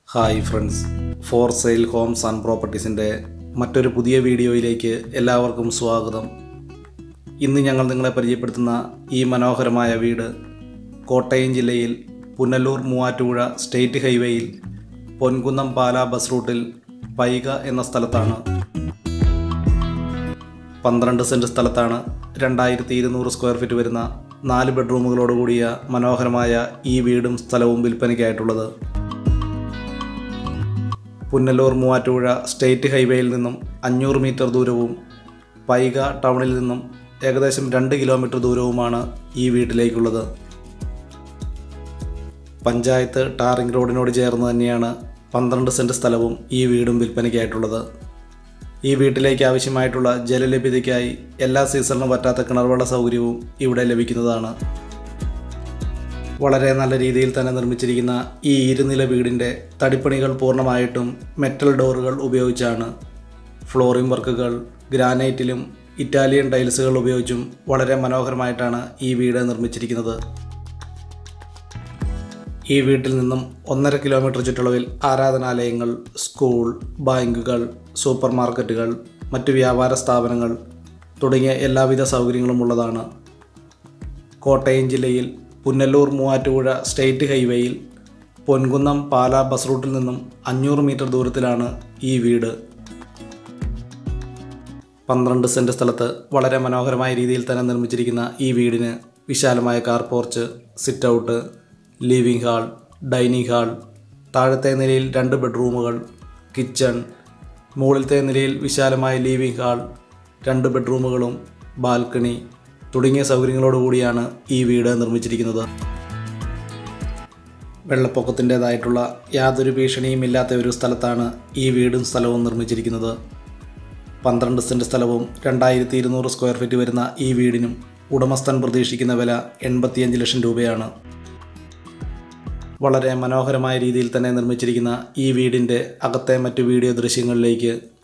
hi friends for sale homes and പ്രോപ്പർട്ടീസിൻ്റെ മറ്റൊരു പുതിയ വീഡിയോയിലേക്ക് എല്ലാവർക്കും സ്വാഗതം ഇന്ന് ഞങ്ങൾ നിങ്ങളെ പരിചയപ്പെടുത്തുന്ന ഈ മനോഹരമായ വീട് കോട്ടയം ജില്ലയിൽ പുനലൂർ മൂവാറ്റുപുഴ സ്റ്റേറ്റ് ഹൈവേയിൽ പൊൻകുന്നം പാല ബസ് റൂട്ടിൽ പൈക എന്ന സ്ഥലത്താണ് പന്ത്രണ്ട് സെൻറ്റ് സ്ഥലത്താണ് രണ്ടായിരത്തി ഇരുന്നൂറ് സ്ക്വയർ ഫീറ്റ് വരുന്ന നാല് ബെഡ്റൂമുകളോട് കൂടിയ മനോഹരമായ ഈ വീടും സ്ഥലവും വിൽപ്പനയ്ക്കായിട്ടുള്ളത് പുന്നല്ലൂർ മൂവാറ്റുപുഴ സ്റ്റേറ്റ് ഹൈവേയിൽ നിന്നും അഞ്ഞൂറ് മീറ്റർ ദൂരവും പൈക ടൗണിൽ നിന്നും ഏകദേശം രണ്ട് കിലോമീറ്റർ ദൂരവുമാണ് ഈ വീട്ടിലേക്കുള്ളത് പഞ്ചായത്ത് ടാറിംഗ് റോഡിനോട് ചേർന്ന് തന്നെയാണ് പന്ത്രണ്ട് സെൻറ്റ് സ്ഥലവും ഈ വീടും വിൽപ്പനയ്ക്കായിട്ടുള്ളത് ഈ വീട്ടിലേക്ക് ആവശ്യമായിട്ടുള്ള ജലലഭ്യതയ്ക്കായി എല്ലാ സീസണിലും പറ്റാത്ത കിണർവെള്ള സൗകര്യവും ഇവിടെ ലഭിക്കുന്നതാണ് വളരെ നല്ല രീതിയിൽ തന്നെ നിർമ്മിച്ചിരിക്കുന്ന ഈ ഇരുനില വീടിൻ്റെ തടിപ്പണികൾ പൂർണ്ണമായിട്ടും മെറ്റൽ ഡോറുകൾ ഉപയോഗിച്ചാണ് ഫ്ലോറിംഗ് വർക്കുകൾ ഗ്രാനൈറ്റിലും ഇറ്റാലിയൻ ടൈൽസുകൾ ഉപയോഗിച്ചും വളരെ മനോഹരമായിട്ടാണ് ഈ വീട് നിർമ്മിച്ചിരിക്കുന്നത് ഈ വീട്ടിൽ നിന്നും ഒന്നര കിലോമീറ്റർ ചുറ്റളവിൽ ആരാധനാലയങ്ങൾ സ്കൂൾ ബാങ്കുകൾ സൂപ്പർ മാർക്കറ്റുകൾ മറ്റു വ്യാപാര സ്ഥാപനങ്ങൾ തുടങ്ങിയ എല്ലാവിധ സൗകര്യങ്ങളും ഉള്ളതാണ് കോട്ടയം ജില്ലയിൽ പുന്നല്ലൂർ മൂവാറ്റുപുഴ സ്റ്റേറ്റ് ഹൈവേയിൽ പൊൻകുന്നം പാല ബസ് റൂട്ടിൽ നിന്നും അഞ്ഞൂറ് മീറ്റർ ദൂരത്തിലാണ് ഈ വീട് പന്ത്രണ്ട് സെൻറ്റ് സ്ഥലത്ത് വളരെ മനോഹരമായ രീതിയിൽ തന്നെ നിർമ്മിച്ചിരിക്കുന്ന ഈ വീടിന് വിശാലമായ car porch sit out living hall dining hall താഴത്തെ നിലയിൽ രണ്ട് ബെഡ്റൂമുകൾ കിച്ചൺ മുകളിലത്തെ നിലയിൽ വിശാലമായ ലിവിംഗ് ഹാൾ രണ്ട് ബെഡ്റൂമുകളും ബാൽക്കണി തുടങ്ങിയ സൗകര്യങ്ങളോടുകൂടിയാണ് ഈ വീട് നിർമ്മിച്ചിരിക്കുന്നത് വെള്ളപ്പൊക്കത്തിൻ്റേതായിട്ടുള്ള യാതൊരു ഭീഷണിയും ഇല്ലാത്ത ഒരു സ്ഥലത്താണ് ഈ വീടും സ്ഥലവും നിർമ്മിച്ചിരിക്കുന്നത് പന്ത്രണ്ട് സെൻറ്റ് സ്ഥലവും രണ്ടായിരത്തി ഇരുന്നൂറ് സ്ക്വയർ ഫീറ്റ് വരുന്ന ഈ വീടിനും ഉടമസ്ഥൻ പ്രതീക്ഷിക്കുന്ന വില എൺപത്തിയഞ്ച് ലക്ഷം രൂപയാണ് വളരെ മനോഹരമായ രീതിയിൽ തന്നെ നിർമ്മിച്ചിരിക്കുന്ന ഈ വീടിൻ്റെ അകത്തെ മറ്റു വീഡിയോ ദൃശ്യങ്ങളിലേക്ക്